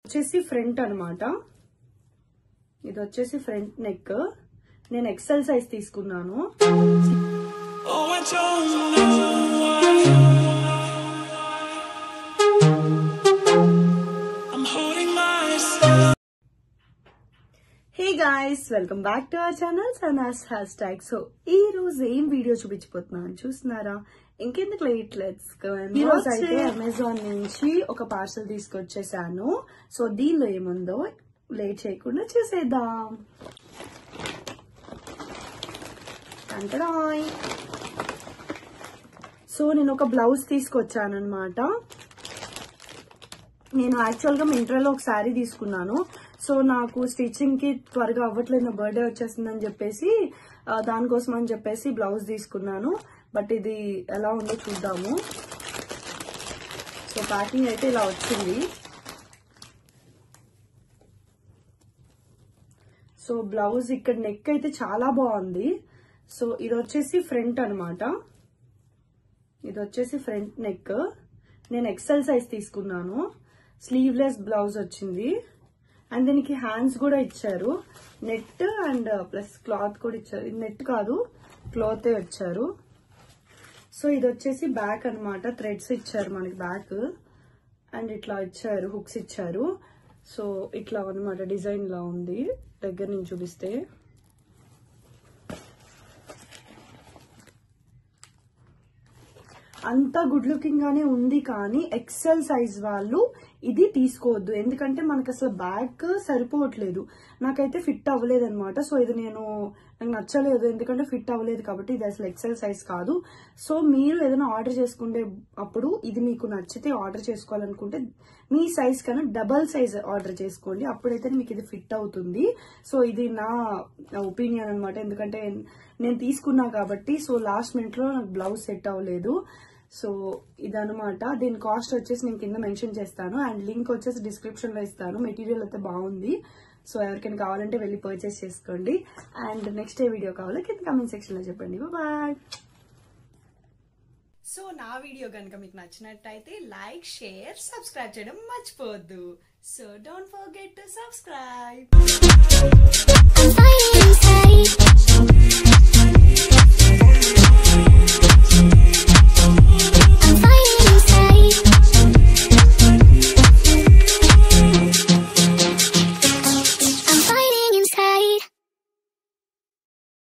వచ్చేసి ఫ్రంట్ అన్నమాట ఇది వచ్చేసి ఫ్రంట్ నెక్ నేను ఎక్సెల్ సైజ్ తీసుకున్నాను Oh, I don't know why. I'm holding myself. Hey guys welcome back to our channel సనాస్ హ్యాష్ ట్యాగ్ సో ఈ రోజు ఏం వీడియో చూపించిపోతున్నాను చూస్తున్నారా ఇంకెందుకు లేట్ లెట్స్ ఈ రోజు అయితే అమెజాన్ నుంచి ఒక పార్సల్ తీసుకొచ్చేసాను సో దీనిలో ఏముందో లేట్ చేయకుండా చూసేద్దాం అంతడాయ్ సో నేను ఒక బ్లౌజ్ తీసుకొచ్చాను అనమాట నేను యాక్చువల్ గా మింట్రాలో ఒక శారీ తీసుకున్నాను సో నాకు స్టిచ్చింగ్ కి త్వరగా అవ్వట్లేదు నా బర్త్డే వచ్చేసిందని చెప్పేసి ఆ, దానికోసం అని చెప్పేసి బ్లౌజ్ తీసుకున్నాను బట్ ఇది ఎలా ఉందో చూద్దాము సో ప్యాకింగ్ అయితే ఇలా వచ్చింది సో బ్లౌజ్ ఇక్కడ నెక్ అయితే చాలా బాగుంది సో ఇది వచ్చేసి ఫ్రంట్ అన్నమాట ఇది వచ్చేసి ఫ్రంట్ నెక్ నేను ఎక్సెల్ సైజ్ తీసుకున్నాను స్లీవ్లెస్ బ్లౌజ్ వచ్చింది అండ్ దీనికి హ్యాండ్స్ కూడా ఇచ్చారు నెట్ అండ్ ప్లస్ క్లాత్ కూడా ఇచ్చారు ఇది నెట్ కాదు క్లాత్ వచ్చారు సో ఇది వచ్చేసి బ్యాక్ అన్నమాట థ్రెడ్స్ ఇచ్చారు మనకి బ్యాక్ అండ్ ఇట్లా ఇచ్చారు హుక్స్ ఇచ్చారు సో ఇట్లా అన్నమాట డిజైన్ లా ఉంది దగ్గర నుంచి చూపిస్తే అంతా గుడ్ లుకింగ్ గానే ఉంది కానీ ఎక్సెల్ సైజ్ వాళ్ళు ఇది తీసుకోవద్దు ఎందుకంటే మనకు అసలు బ్యాగ్ సరిపోవట్లేదు నాకైతే ఫిట్ అవ్వలేదు అనమాట సో ఇది నేను నాకు నచ్చలేదు ఎందుకంటే ఫిట్ అవ్వలేదు కాబట్టి ఇది అసలు ఎక్సెల్ సైజ్ కాదు సో మీరు ఏదైనా ఆర్డర్ చేసుకుంటే అప్పుడు ఇది మీకు నచ్చితే ఆర్డర్ చేసుకోవాలనుకుంటే మీ సైజ్ కన్నా డబల్ సైజ్ ఆర్డర్ చేసుకోండి అప్పుడైతే మీకు ఇది ఫిట్ అవుతుంది సో ఇది నా ఒపీనియన్ అనమాట ఎందుకంటే నేను తీసుకున్నా కాబట్టి సో లాస్ట్ మినిట్ లో నాకు బ్లౌజ్ సెట్ అవ్వలేదు సో ఇదనమాట దీని కాస్ట్ వచ్చేసి నేను కింద మెన్షన్ చేస్తాను అండ్ లింక్ వచ్చేసి డిస్క్రిప్షన్ లో ఇస్తాను మెటీరియల్ అయితే బాగుంది సో ఎవరికైనా కావాలంటే వెళ్ళి పర్చేస్ చేసుకోండి అండ్ నెక్స్ట్ ఏ వీడియో కావాలో కింద కమెంట్ సెక్షన్ లో చెప్పండి బాయ్ సో నా వీడియో కనుక మీకు నచ్చినట్టయితే లైక్ షేర్ సబ్స్క్రైబ్ చేయడం మర్చిపోవద్దు so don't forget to subscribe I'm fighting inside.